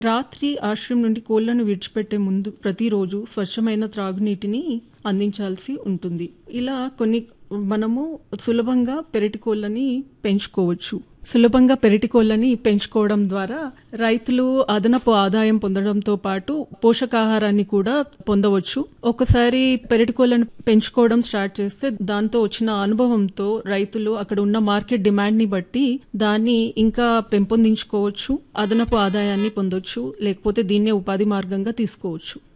రాత్రి ఆశ్రయం నుండి కోళ్లను విడిచిపెట్టే ముందు ప్రతిరోజు స్వచ్ఛమైన త్రాగునీటిని అందించాల్సి ఉంటుంది ఇలా కొన్ని మనము సులభంగా పెరటి కోళ్ళని పెంచుకోవచ్చు సులభంగా పెరటి కోళ్ళని పెంచుకోవడం ద్వారా రైతులు అదనపు ఆదాయం పొందడంతో పాటు పోషకాహారాన్ని కూడా పొందవచ్చు ఒకసారి పెరటి కోళ్ళను పెంచుకోవడం స్టార్ట్ చేస్తే దాంతో వచ్చిన అనుభవంతో రైతులు అక్కడ ఉన్న మార్కెట్ డిమాండ్ ని బట్టి దాన్ని ఇంకా పెంపొందించుకోవచ్చు అదనపు ఆదాయాన్ని పొందొచ్చు లేకపోతే దీన్నే ఉపాధి మార్గంగా తీసుకోవచ్చు